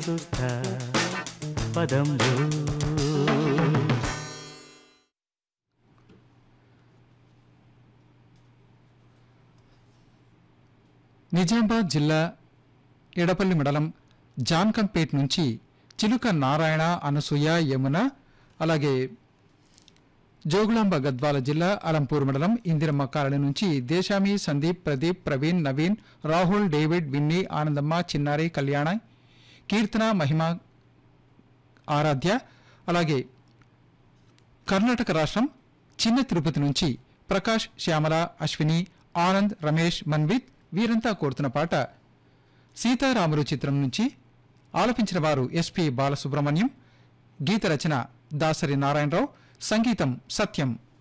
చతుర్థ పదంలో నిజామాబాద్ జిల్లా ఎడపల్లి మండలం జాన్కంపేట్ నుంచి చిలుక నారాయణ అనసూయ యమున అలాగే జోగులాంబ గద్వాల జిల్లా అలంపూర్ మండలం ఇందిరమ్మ కాలనీ నుంచి దేశామి సందీప్ ప్రదీప్ ప్రవీణ్ నవీన్ రాహుల్ డేవిడ్ విన్నీ ఆనందమ్మ చిన్నారి కళ్యాణ కీర్తన మహిమ ఆరాధ్య అలాగే కర్ణాటక రాష్ట్రం చిన్న తిరుపతి నుంచి ప్రకాష్ శ్యామల అశ్విని ఆనంద్ రమేష్ మన్విత్ వీరంతా కోరుతున్న పాట సీతారాములు చిత్రం నుంచి ఆలపించిన వారు ఎస్పి బాలసుబ్రహ్మణ్యం గీత రచన దాసరి నారాయణరావు సంగీతం సత్యం